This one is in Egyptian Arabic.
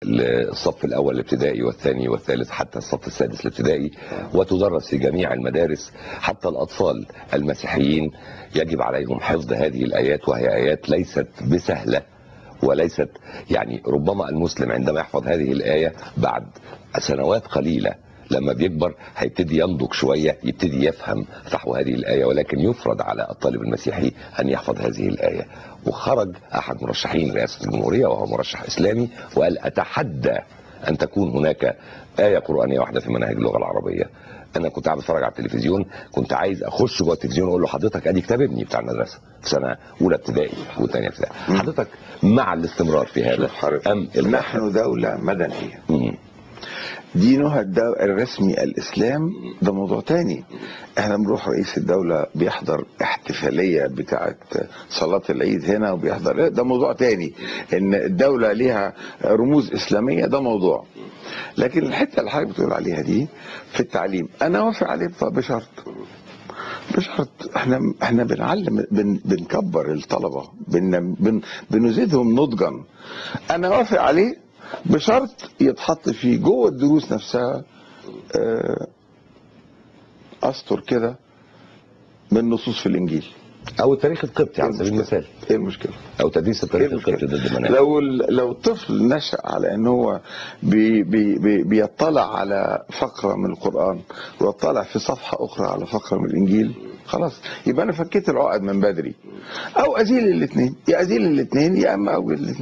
للصف الاول الابتدائي والثاني والثالث حتى الصف السادس الابتدائي وتدرس في جميع المدارس حتى الاطفال المسيحيين يجب عليهم حفظ هذه الايات وهي ايات ليست بسهله وليست يعني ربما المسلم عندما يحفظ هذه الايه بعد سنوات قليله لما بيكبر هيبتدي ينضج شويه يبتدي يفهم فحو هذه الايه ولكن يفرض على الطالب المسيحي ان يحفظ هذه الايه وخرج احد مرشحين رئاسه الجمهوريه وهو مرشح اسلامي وقال اتحدى ان تكون هناك ايه قرانيه واحده في مناهج اللغه العربيه انا كنت قاعد بتفرج على التلفزيون كنت عايز اخش جوه التلفزيون واقول له حضرتك ادي كتاب ابني بتاع المدرسه في سنه اولى ابتدائي وثانيه ابتدائي حضرتك مع الاستمرار في هذا شوف حضرتك ام الغاء؟ نحن دولة مدنية مم. دينها الدو... الرسمي الإسلام ده موضوع تاني احنا بنروح رئيس الدولة بيحضر احتفالية بتاعة صلاة العيد هنا وبيحضر ده موضوع تاني ان الدولة ليها رموز إسلامية ده موضوع لكن الحتة اللي حضرتك بتقول عليها دي في التعليم انا وافق عليه بط- بشرط بشرط احنا احنا بنعلم بن بنكبر الطلبه بن بن بنزيدهم نضجا انا وافق عليه بشرط يتحط فيه جوه الدروس نفسها آه، اسطر كده من نصوص في الانجيل او التاريخ القبطي على إيه سبيل المشكلة؟ المثال ايه المشكله؟ او تدريس التاريخ إيه القبطي المشكلة؟ ضد المناهج لو لو الطفل نشأ على ان هو بي بي بي بيطلع على فقره من القران ويطلع في صفحه اخرى على فقره من الانجيل خلاص يبقى انا فكيت العقد من بدري او ازيل الاثنين يا ازيل الاثنين يا اما اوجد الاثنين